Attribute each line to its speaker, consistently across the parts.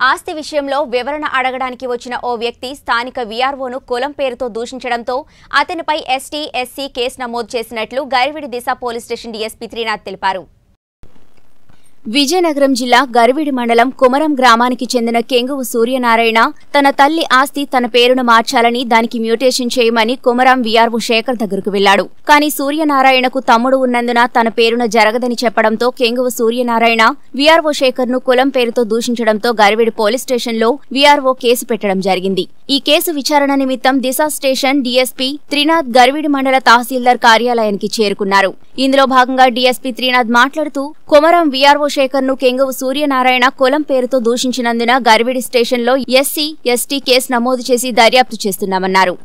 Speaker 1: ఆస్తి విషయంలో వివరణ అడగడానికి వచ్చిన ఓ వ్యక్తి స్థానిక వీఆర్ఓను కులం పేరుతో దూషించడంతో అతనిపై ఎస్టీ ఎస్సీ కేసు నమోదు చేసినట్లు Garividi Disha police station DSP Trinath తెలిపారు విజయనగరం జిల్లా గరివిడి మండలం కుమరం గ్రామానికి చెందిన కెంగువు సూర్యనారాయణ తన తల్లి ఆస్తి తన పేరును మార్చాలని దానికి మ్యూటేషన్ చేయమని కుమరం వీఆర్ఓ శేఖర్ దగ్గరకు వెళ్లాడు కానీ సూర్యనారాయణకు తమ్ముడు ఉన్నందున తన పేరున జరగదని చెప్పడంతో కెంగువు సూర్యనారాయణ వీఆర్ఓ శేఖర్ ను కులం పేరుతో దూషించడంతో గరివిడి పోలీస్ స్టేషన్లో వీఆర్ఓ కేసు పెట్టడం జరిగింది ఈ కేసు విచారణ నిమిత్తం దిశ స్టేషన్ డీఎస్పీ త్రినాథ్ గరివిడి మండల తహసీల్దార్ కార్యాలయానికి చేరుకున్నారు ఇందులో భాగంగా డీఎస్పీ త్రినాథ్ మాట్లాడుతూ కొమరం వీఆర్ఓ శేఖర్ ను కెంగవు సూర్యనారాయణ కులం పేరుతో దూషించినందున గరివిడి స్టేషన్లో ఎస్సీ ఎస్టీ కేసు నమోదు చేసి దర్యాప్తు చేస్తున్నామన్నారు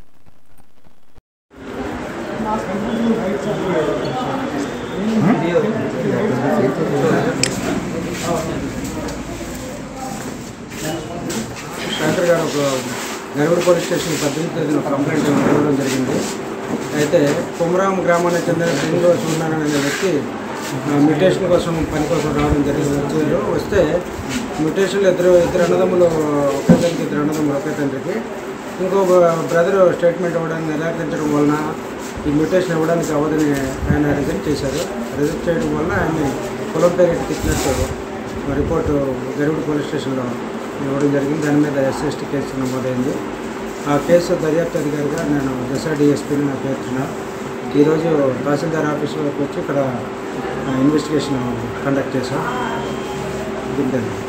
Speaker 2: శేఖర్ గారు ఒక గరిబడి పోలీస్ స్టేషన్ పద్దెనిమిది తేదీన ఒక కంప్లైంట్ ఇవ్వడం జరిగింది అయితే కుమరాం గ్రామానికి చెందిన బెంగళూరు సూర్యనారాయణ అనే వ్యక్తి ఆ, మ్యూటేషన్ కోసం పని కోసం రావడం జరిగింది వచ్చారు వస్తే మ్యూటేషన్లో ఇద్దరు ఇద్దరు అన్నదమ్ములు ఒకే తండ్రికి ఇద్దరు అన్నదమ్ములు ఒకే తండ్రికి ఇంకో బ్రదర్ స్టేట్మెంట్ ఇవ్వడానికి నిరాకరించడం వలన ఈ మ్యూటేషన్ ఇవ్వడానికి అవ్వదని ఆయన రిజెక్ట్ చేశారు రిజెక్ట్ చేయడం వలన ఆయన కులం పేరు తిట్టినట్టు రిపోర్టు గరిబడి పోలీస్ స్టేషన్లో ఇవ్వడం జరిగింది దాని మీద ఎస్ఎస్టీ కేసు నమోదైంది ఆ కేసు దర్యాప్తు అధికారిగా నేను దశ డిఎస్పీని నా పేర్చున్నా ఈరోజు తహసీల్దార్ ఆఫీస్లోకి వచ్చి ఇక్కడ ఇన్వెస్టిగేషన్ కండక్ట్ చేశాం దీని